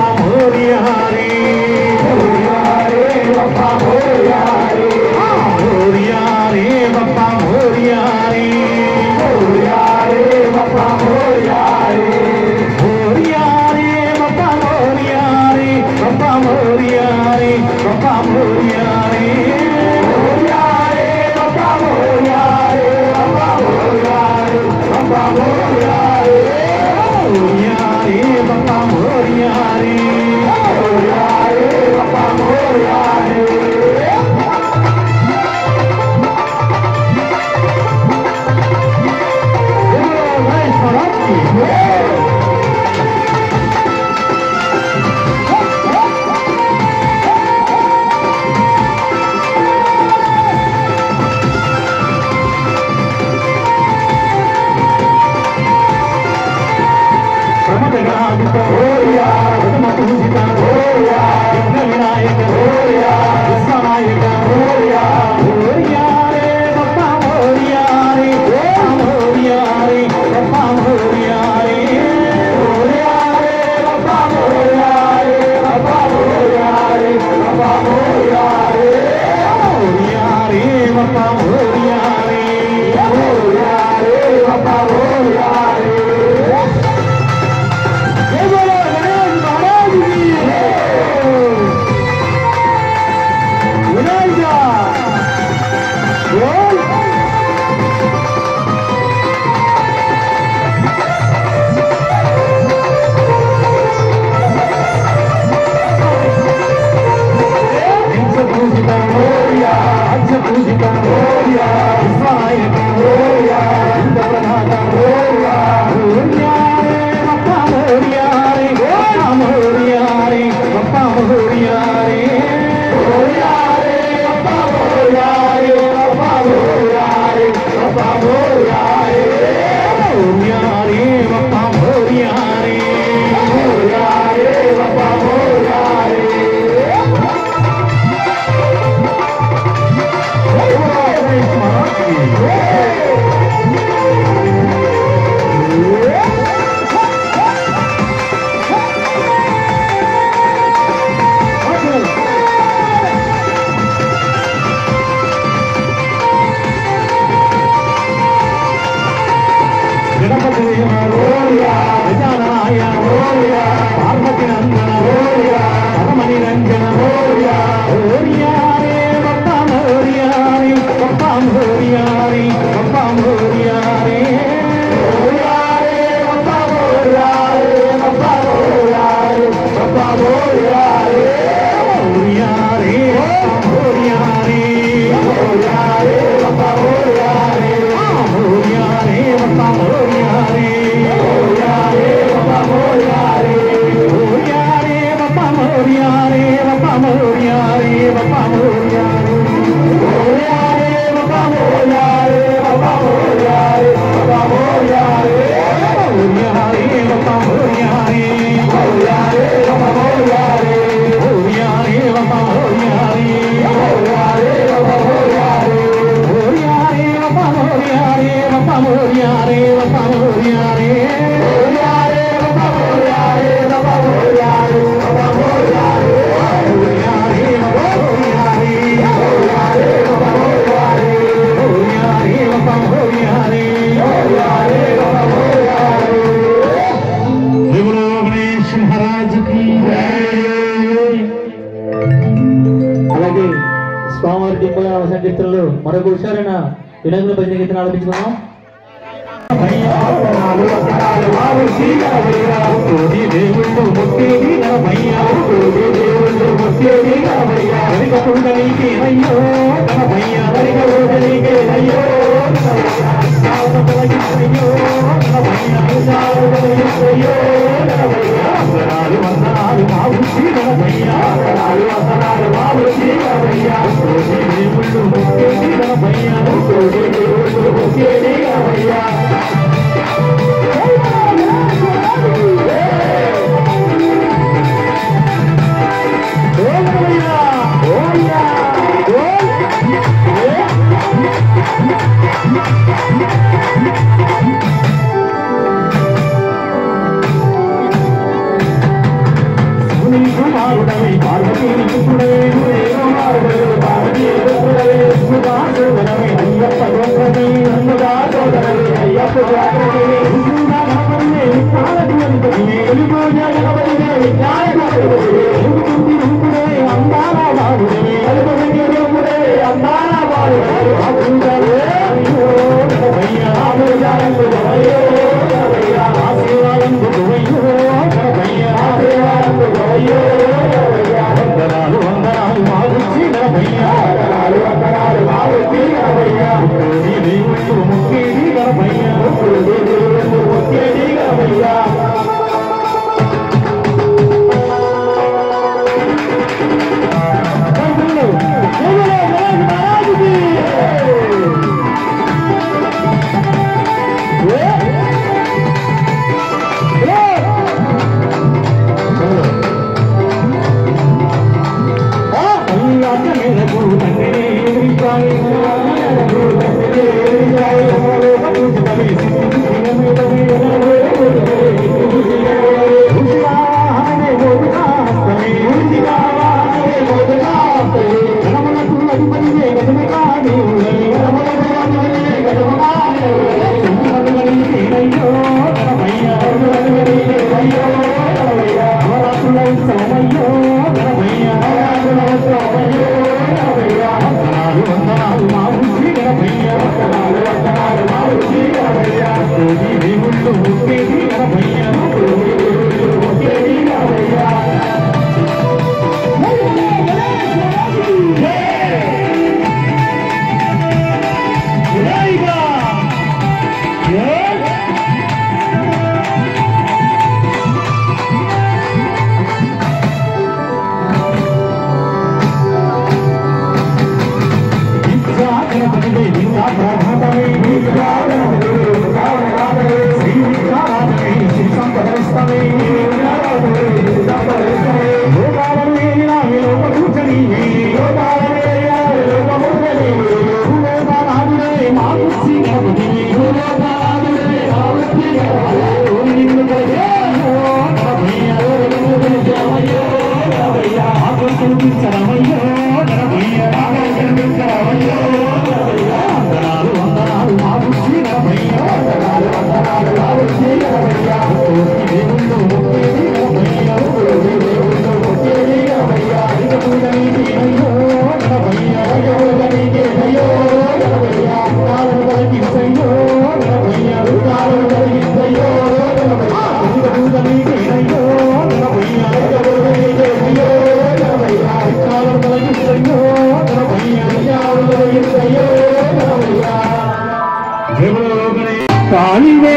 మోరియా రే మోరియా రే బప్పా మోరియా రే మోరియా రే బప్పా మోరియా రే మోరియా రే బప్పా మోరియా రే మోరియా రే బప్పా మోరియా రే బప్పా మోరియా రే బప్పా మోరియా రే మోరియా రే బప్పా మోరియా రే బప్పా మోరియా రే బప్పా మోరియా రే మోరియా రే బప్పా మోరియా రే మోరియా రే బప్పా మోరియా రే అలాగే స్వామివారి దింపల సంకీర్తనలు మరొక హుషారైన వినాయకుల భజన గీతను ఆలపించుకున్నాం ఓ శివుని కుమారుడవై పార్వతీ పుత్రుడవే నువ్వే కుమారుడవే పార్వతీ పుత్రుడవే శివుగా సోదరవే అయ్యప్ప గోత్రమే నన్నుగా సోదరవే అయ్యప్ప గోత్రమే శివుగా గణపతివే విజ్ఞానటి గణపతివే వెలుగు జగపతివే విజ్ఞానపతివే వెలుగుతుంది రూపుడే అందాల బాలుడవే వెలుగుతుంది రూపుడే అందాల బాలుడవే ఆశీర్వాదం గణపయ్యా ఆశీర్వాదం గణపయ్యా ఆశీర్వాదం గణపయ్యా ఆశీర్వాదం గణపయ్యా వందనాలు వందనాలు మారుచి గణపయ్యా వందనాలు వందనాలు మారుచి గణపయ్యా ముక్కేడి దేవుడు ముక్కేడి గణపయ్యా ముక్కేడి దేవుడు ముక్కేడి గణపయ్యా కాళివే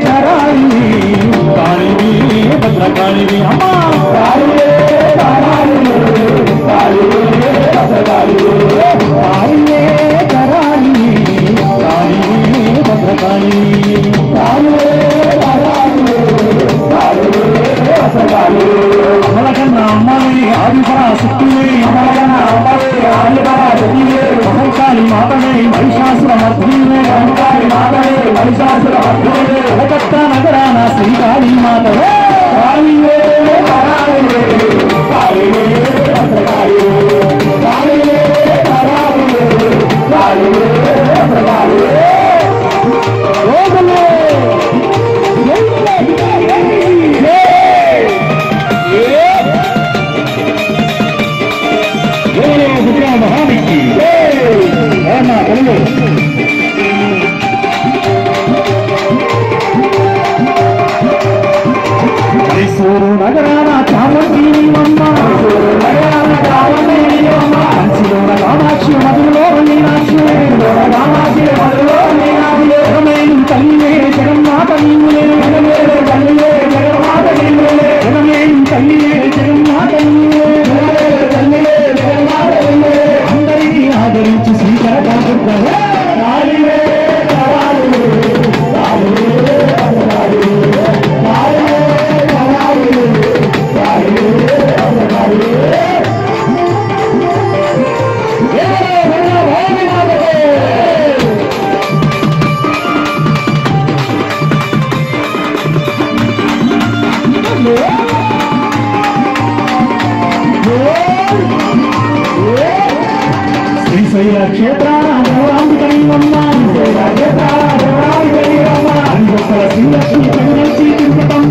కరాళి కాళివి భద్రకాళివి అమ్మా కాళివే కరాళి కాళివే భద్రకాళివే కాళివే కరాళి కాళివి భద్రకాళి కాళివే కరాళి కాళివే భద్రకాళి అమలకన్న అమ్మవి ఆదిపరాశక్తివే అమలకన్న అమ్మవి ఆదిపరాశక్తివే మహంకాళి మాతవే మహిషాసుర మర్దివే మహంకాళి మాతవే మహిషాసుర మర్దివే కలకత్త నగరాన శ్రీకాళి మాతవే కాళివే కరాళివే కాళివే భద్రకాళివే కాళివే కరాళివే కాళివే భద్రకాళివే రోజులే మహానికి తెలుగు మైసూరు నగరాన చామంతి మమ్మ నగరాన చామంతి కంచిలోన కామాక్షి మధులో మీనాక్షి కామాక్షి మధులో మీనాక్షి జగమేలు తల్లివే జగన్మాత నీవులే జగమేలు తల్లివే జగన్మాత నీవులే జగమేలు తల్లివే జగన్మాత నీవులే జగమేలు తల్లివే జగన్మాత నీవులే అందరినీ ఆదరించి శ్రీకర కాకుంటే శ్రీశైల క్షేత్రాన దేవరాంబికైవమ్మ హరిభక్తుల శ్రీలక్ష్మి జగదర్శి తిరుపతమ్మ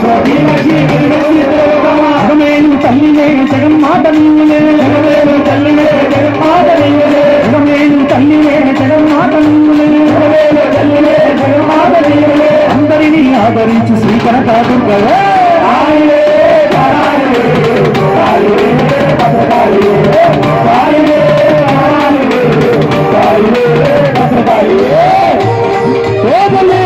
జగమేలు తల్లివే జగన్మాత నీవులే జగమేలు తల్లివే జగన్మాత నీవులే జగమేలు తల్లివే జగన్మాత నీవులే జగమేలు తల్లివే జగన్మాత నీవులే అందరినీ ఆదరించి శ్రీకర కాదుర్గవే ఆయనే నారాయణే ఆయనే భద్రకాళియే ఆయనే నారాయణే ఆయనే భద్రకాళియే ఓదలే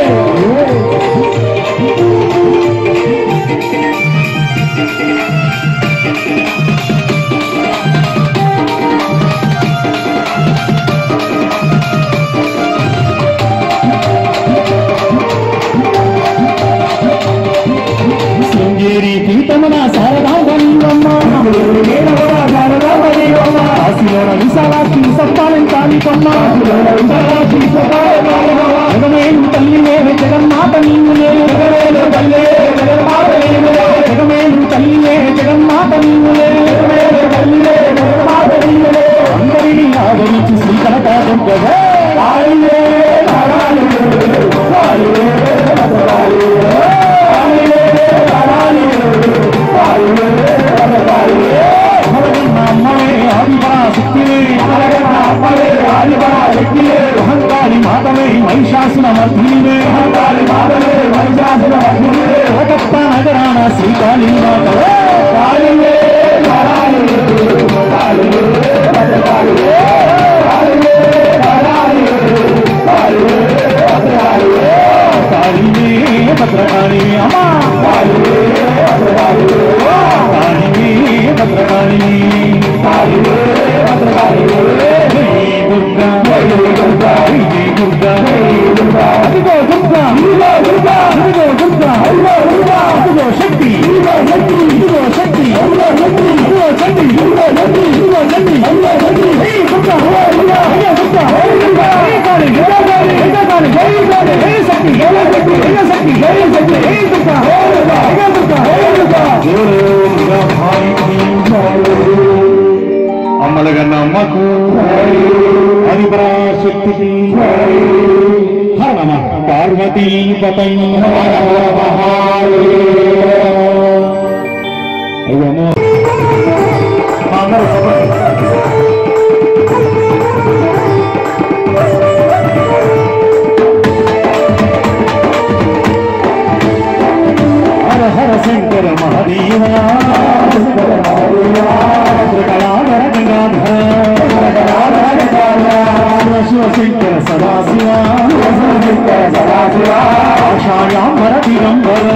శృంగేరి పీఠమున శారదాంబమ్మ కాశీలోన విశాలాక్షి సప్తాలంకాలికమ్మ జగమేలు తల్లివే జగన్మాత నీవులే జగమేలు తల్లి జగన్మాత నీవులే జగమేలు తల్లివే జగన్మాత నీవులే జగమేలు తల్లివే జగన్మాత నీవులే అందరినీ ఆదరించి శ్రీకర కాదుంపవే కాళియే నారాయణే కాళియే కాళియే అహంకారి మాతమే మహిషాసున మర్దినివే అహంకారి మాతమే మహిషాసున మర్దినివే ఒకప్ప నగరాన శ్రీకాళి మాతవే కాళియే నారాయణే కాళియే భద్రకాళియే కాళియే నారాయణే కాళియే భద్రకాళియే కాళియే భద్రకాళి అమ్మా కాళియే భద్రకాళి కాళియే భద్రకాళి కాళియే భద్రకాళి దుర్గా దుర్గా దుర్గా అదిగో దుర్గా ఇదిగో దుర్గా అదిగో దుర్గా అదిగో దుర్గా అదిగో శక్తి ఇదిగో శక్తి ఇదిగో శక్తి అదిగో శక్తి ఇదిగో శక్తి ఇదిగో శక్తి ఇదిగో శక్తి అదిగో శక్తి హే దుర్గా హే దుర్గా హే దుర్గా హే దుర్గా హే కాళి హే కాళి హే కాళి హే కాళి హే శక్తి హే శక్తి హే శక్తి హే శక్తి హే దుర్గా హే దుర్గా హే దుర్గా హే దుర్గా దుర్గా భాయి అమ్మలగన్న అమ్మకు అది పరాశక్తికి హర నమ పార్వతీ పతై అయ్యమ్మో అందరూ చెప్పండి హర హర శంకర మహదేవ త్రికళాధర గంగాధర శివ శంకర సదాశివ ఆషాయాంబర దిగంబర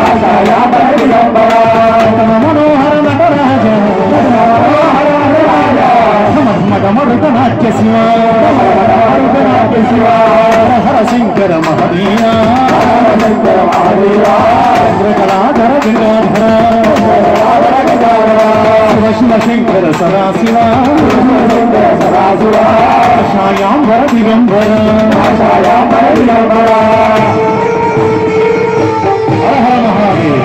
తమ మనోహర నటరాజ మధుమత నాట్య శివ హర శంకర మహదేవ చంద్రకళాధర గంగాధర శివ శివ శంకర సదాశివ ఆషాయాంబర దిగంబర హర హర మహాదేవ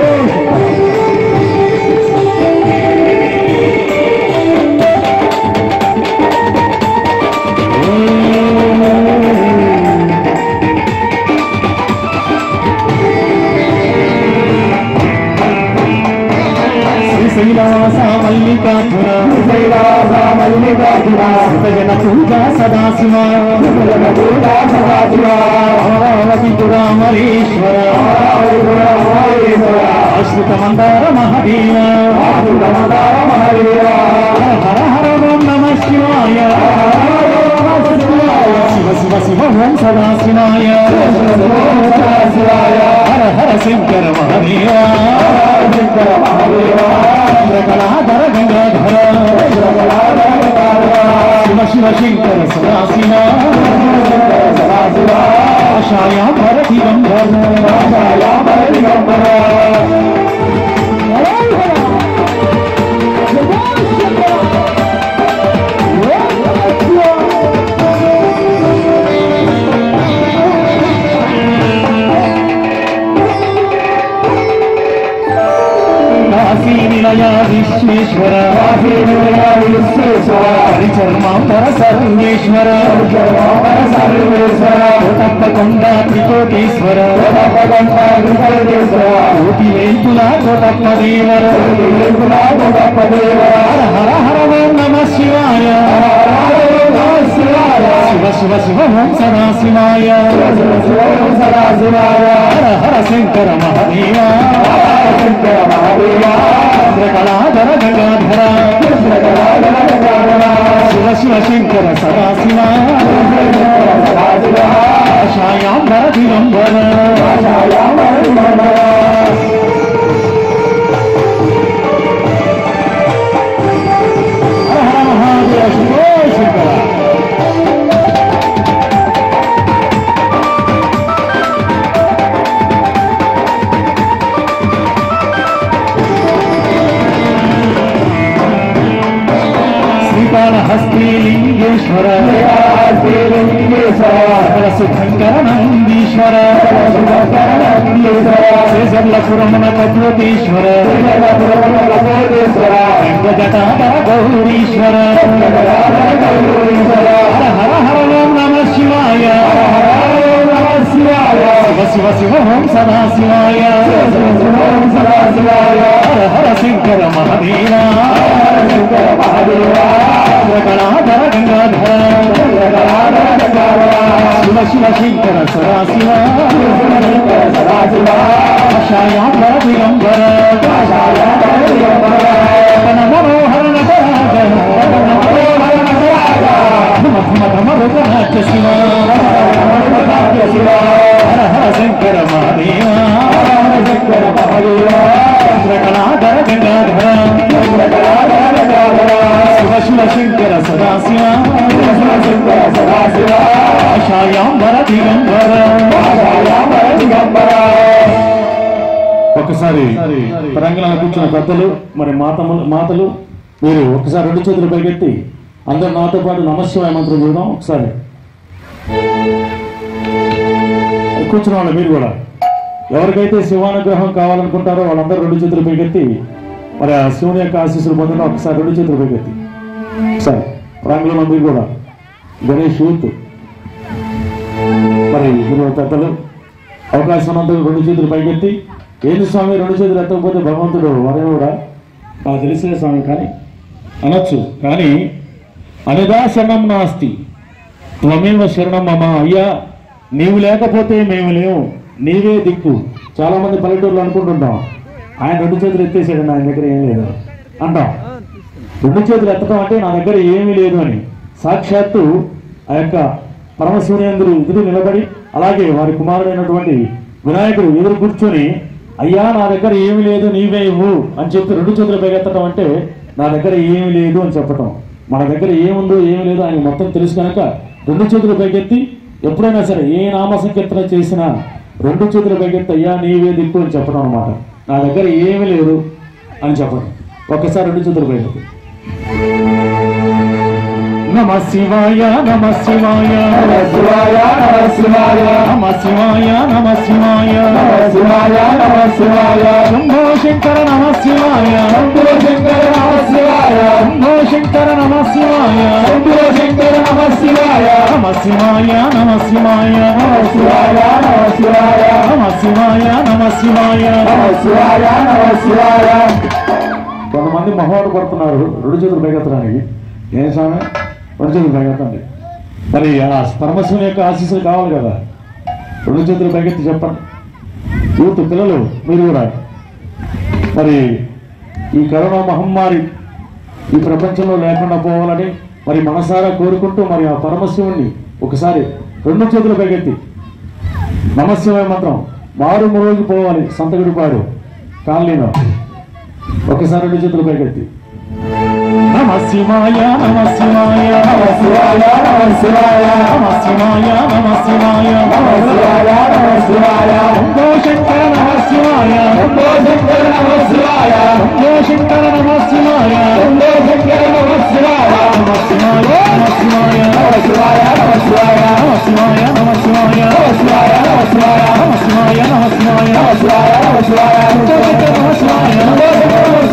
శ్రీశైలాస మల్లికార్జున శ్రీశైలాస మల్లికార్జున జన పూజా సదాశివ జన పూజా సదాశివ అమరావతి పురామరీశ్వర అశ్రుత మందార మహదేవ అశ్రుత మందార మహదేవ హర హర ఓం నమ శివాయ శివ శివ శివ ఓం సదాశివాయ హర హర శంకర మహదేవ శంకర మహదేవ చంద్రకళాధర గంగాధర శివ శివ శంకర సదాశివ ఆశాయాంబర దిగంబర ఆశాయాంబర దిగంబర కాశీ నిలయ విశ్వేశ్వర కాశీ నిలయ విశ్వేశ్వర హరిచర్మాంబర సర్వేశ్వర హరిచర్మాంబర సర్వేశ్వర తప్పకొండ త్రికోటీశ్వర తప్పకొండ త్రికోటీశ్వర కోటి వేంకుల కోటప్ప దేవర కోటి వేంకుల కోటప్ప దేవర హర హర ఓం నమ శివాయ శివ శివ శివ ఓం సదా శివాయ సదా శివాయ హర హర శంకర మహదేవ శంకర మహదేవ చంద్రకళాధర గంగాధర చంద్రకళాధర గంగాధర శివ శివ శంకర సదా శివ సదా శివ ఆశాయాంబర దిగంబర ఆశాయాంబర దిగంబర హర హర మహాదేవ శివో శంకర శ్రీకాళహస్తి లింగేశ్వర సుఖంకర నందీశ్వర శ్రీశర్లపురమున కపూతీశ్వర వెంకటజటాధర గౌరీశ్వర హర హర హర ఓం నమ శివాయ శివ శివ శివ ఓం సదా శివాయ హర హర శంకర మహదేవ చంద్రకళాధర గంగాధర శివ శివ శంకర సదా శివ ఆశాయాంబర దిగంబర నటన మనోహర నటరాజ మధుమధమరుగనాట్య శివ హర హర శంకర మహదేవ చంద్రకళాధర గంగాధర శివ శివ శంకర సదా శివ ఆశాయాంబర దిగంబర ఒకసారి రంగులను కూర్చున్న పెద్దలు మరి మాతములు మాతలు మీరు ఒకసారి రెండు చేతులు పైకెత్తి అందరు నాతో పాటు నమశివాయ మంత్రం చూద్దాం ఒకసారి కూర్చున్న వాళ్ళు మీరు కూడా ఎవరికైతే శివానుగ్రహం కావాలనుకుంటారో వాళ్ళందరూ రెండు చేతులు పైకెత్తి మరి ఆ శివుని యొక్క ఆశీస్సులు పొందడం ఒకసారి రెండు చేతులు పైకెత్తి ఒకసారి రంగులలో మీరు కూడా గణేష్ యూత్ మరి గురువు పెద్దలు అవకాశం ఉన్నందుకు రెండు చేతులు పైకెత్తి ఏంటి స్వామి రెండు చేతులు ఎత్తకపోతే భగవంతుడు వరే కూడా నాకు తెలిసిన స్వామి కానీ అనొచ్చు కానీ అనిదా శరణం నాస్తి త్వమేవ శరణం మమ అయ్యా నీవు లేకపోతే మేము లేవు నీవే దిక్కు చాలా మంది పల్లెటూరులో అనుకుంటుంటాం ఆయన రెండు చేతులు ఎత్తేసాడు ఆయన దగ్గర ఏం లేదు అంటాం రెండు చేతులు ఎత్తడం అంటే నా దగ్గర ఏమీ లేదు అని సాక్షాత్తు ఆ యొక్క పరమశివుని అందరూ ఎదురు నిలబడి అలాగే వారి కుమారుడైనటువంటి వినాయకుడు ఎదురు కూర్చొని అయ్యా నా దగ్గర ఏమీ లేదు నీవే ఇవ్వు అని చెప్పి రెండు చేతులు పైకెత్తడం అంటే నా దగ్గర ఏమీ లేదు అని చెప్పటం మన దగ్గర ఏముందో ఏమీ లేదు ఆయన మొత్తం తెలుసు కనుక రెండు చేతులు పైకెత్తి ఎప్పుడైనా సరే ఏ నామ సంకీర్తన చేసినా రెండు చేతులు పైకెత్తి అయ్యా నీవే దిక్కు అని చెప్పడం అనమాట నా దగ్గర ఏమీ లేదు అని చెప్పడం ఒక్కసారి రెండు చేతులు పైకెత్తి నమ శివాయ నమ శివాయ నమ శివాయ నమ శివాయ నమ శివాయ నమ శివాయ నమ శివాయ నమ శివాయ శంభో శంకర నమ శివాయ శంభో శంకర నమ శివాయ శంభో శంకర నమ శివాయ శంభో శంకర నమ శివాయ నమ శివాయ నమ శివాయ నమ శివాయ నమ శివాయ నమ శివాయ నమ శివాయ నమ శివాయ నమ శివాయ కొంతమంది మొహోడు పడుతున్నారు రెండు చేతులు పైకెత్తడానికి ఏం స్వామి రెండు చేతులు పైకెత్తండి మరి ఆ పరమశివుని యొక్క ఆశీస్సులు కావాలి కదా రెండు చేతులు పైకెత్తి చెప్పండి యూత్ పిల్లలు మీరు కూడా మరి ఈ కరోనా మహమ్మారి ఈ ప్రపంచంలో లేకుండా పోవాలని మరి మనసారా కోరుకుంటూ మరి ఆ పరమశివుణ్ణి ఒకసారి రెండు చేతులు పైకెత్తి నమశివాయ మంత్రం మారు మురోగి పోవాలి సంతగుడిపాడు కాలనీలో ఒకసారి రెండు చేతులు పైకెత్తి నమ శివాయ నమ శివాయ నమ శివాయ నమ శివాయ నమ శివాయ నమ శివాయ నమ శివాయ నమ శివాయ శంభో శంకర నమ శివాయ శంభో శంకర నమ శివాయ శంభో శంకర నమ శివాయ శంభో శంకర నమ శివాయ నమ శివాయ నమ శివాయ నమ శివాయ నమ శివాయ నమ శివాయ నమ శివాయ నమ శివాయ నమ శివాయ నమ శివాయ నమ శివాయ నమ శివాయ నమ శివాయ శంభో శంకర నమ శివాయ శంభో శంకర నమ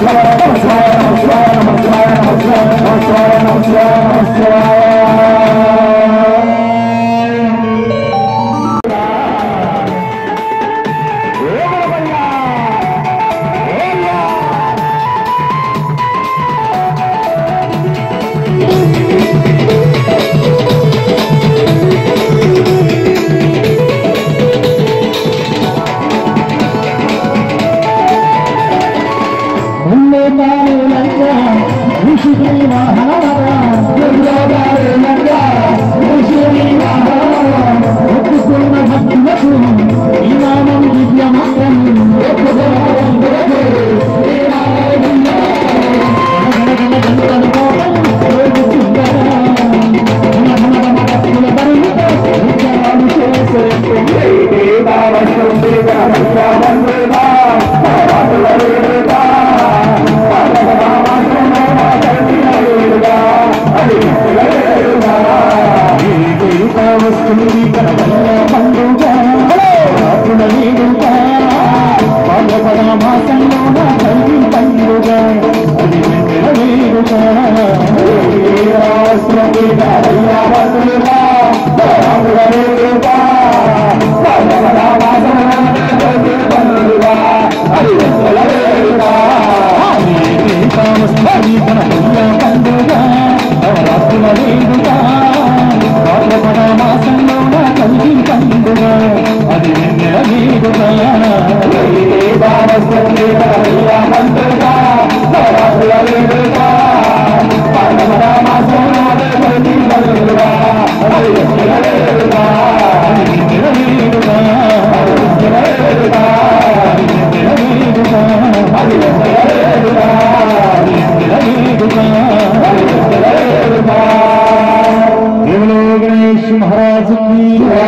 దేవులో గణేష్ మహారాజు की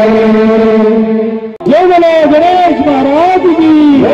జై బలో గణేష్ మహారాజు की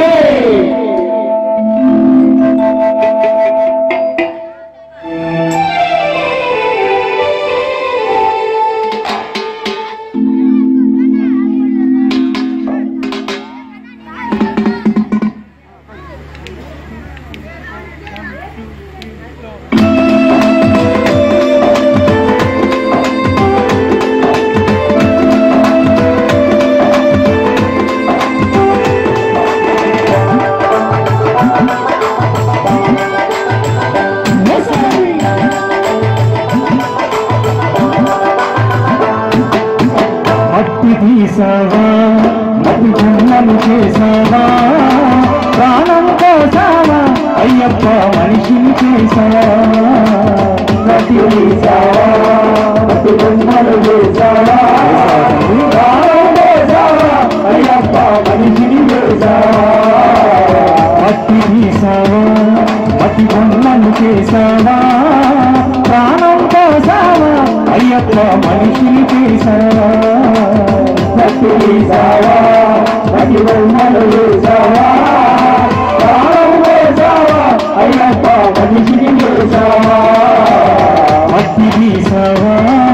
మట్టి తీసావా మట్టి బొమ్మలు చేసావా ప్రాణం కోసావా అయ్యప్ప మనిషిని చేసావా మట్టి తీసావా మట్టి బొమ్మలు చేసావా ప్రాణం కోసావా అయ్యప్ప మనిషిని చేసావా మట్టి తీసావా మట్టి బొమ్మలు చేసావా ప్రాణం కోసావా అయ్యప్ప మనిషిని చేసావా మట్టి తీసావా మట్టి బొమ్మలు చేసావా ప్రాణం కోసావా అయ్యప్ప మనిషిని చేసావా మట్టి తీసావా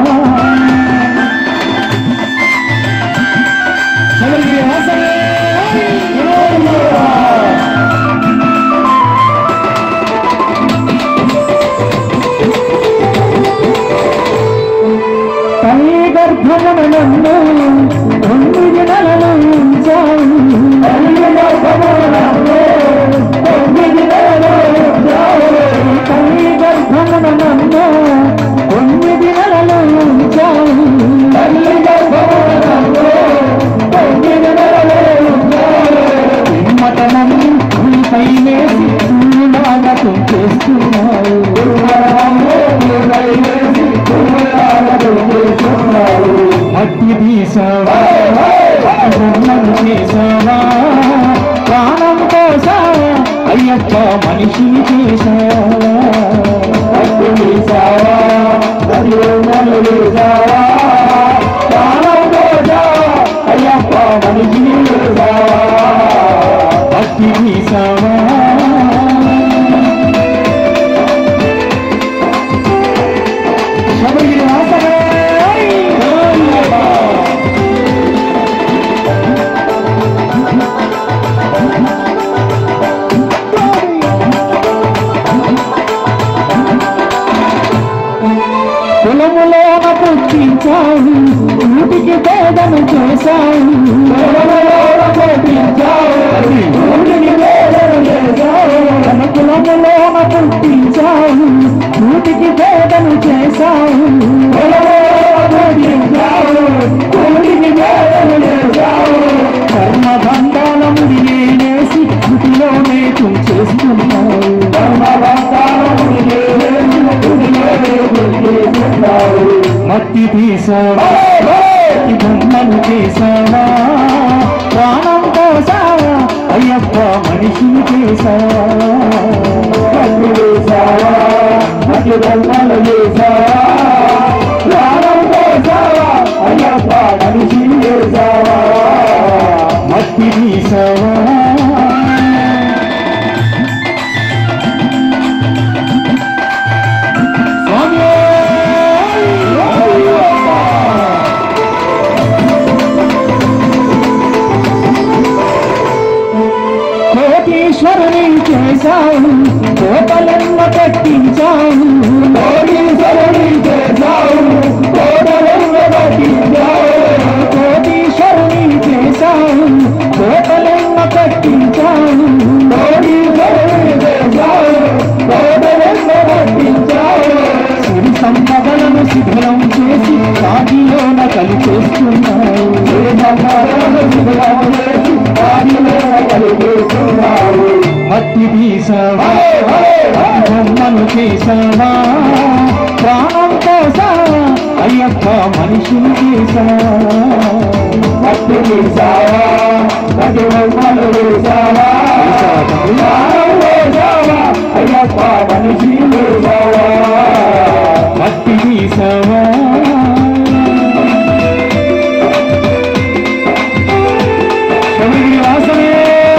శబరికి హాసనే తల్లి గర్భమున నన్ను తొమ్మిది నెలలు ఉంచావు తల్లి గర్భమున నన్ను తొమ్మిది నెలలు ఉంచావు తల్లి గర్భమున నన్ను తొమ్మిది నెలలు ఉంచావు తల్లి గర్భమున నన్ను తొమ్మిది నెలలు ఉంచావు మటనము నీపై వేసి చూలాగా చేస్తున్నావు మట్టి తీసావా బొమ్మలు చేసావా ప్రాణం కోసావా అయ్యప్ప మనిషిని చేసావా మట్టి తీసావా బొమ్మలు చేసావా ప్రాణం కోసావా అయ్యప్ప మనిషిని చేసావా మట్టి తీసావా శబరి వాసనే తీసావా ఈ బొమ్మను చేసావా ప్రాణం పోసావా అయ్యప్ప మనిషిని చేసావా మట్టి వేసావా మట్టి బొమ్మలు వేసావా ప్రాణం పోసావా అయ్యప్ప మనిషి వేసావా మట్టి తీసావా స్వామి కోటీశ్వరుని చేశావు కోటలెన్న కట్టించావు కోటీశ్వరుని చేశావు కోటలను కట్టించావు కోటీశ్వరుని చేశావు కోటలెన్న కట్టించావు కోటీశ్వరుని చేశావు కోటలను కట్టించావు సిరి సంపదలను శిథిలం చేసి రాగిలోన కలిపేస్తున్నావు మట్టి తీసావా బొమ్మను చేసావా ప్రాణం పోసావా అయ్యప్ప మనిషిని చేసావా మట్టి తీసావా మట్టి బొమ్మలు వేసావా ప్రాణం వేసావా అయ్యప్ప మనిషి వేసావా మట్టి తీసావా శబరిగిరి వాసనే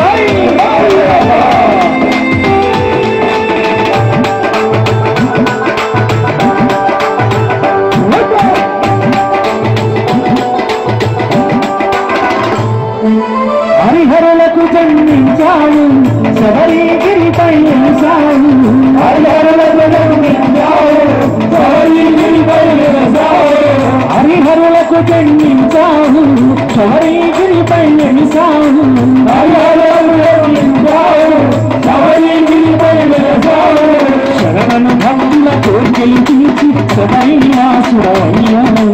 హరిహరులకు జన్మించావు శబరిగిరిపై వెలిసావు హరిహరులకు జన్మించావు శబరిగిరిపై వెలిసావు శరణను భక్తుల కోరికలు తీర్చి శబరివాసుడయ్యావు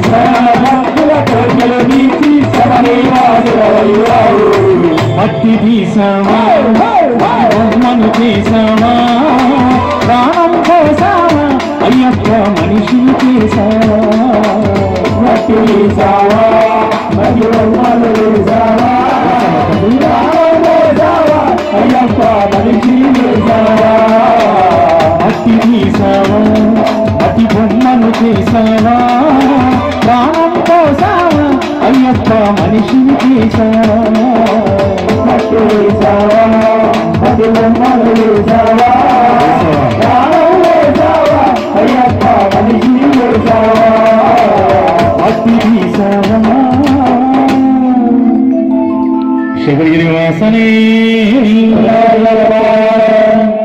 మట్టి తీసావా బొమ్మను చేసావా ప్రాణం పోసావా అయ్యప్ప మనిషిని చేసావా మట్టి వేసావా మట్టి బొమ్మలు వేసావా ప్రాణం వేసావా అయ్యప్ప మనిషి వేసావా మట్టి తీసావా అతి బొమ్మను చేసావా ప్రాణం పోసావా అయ్యప్ప మనిషిని చేసావా మట్టి వేసావా మట్టి బొమ్మలు వేసావా ప్రాణం వేసావా అయ్యప్ప మనిషి వేసావా మట్టి తీసావా శబరిగిరి వాసనే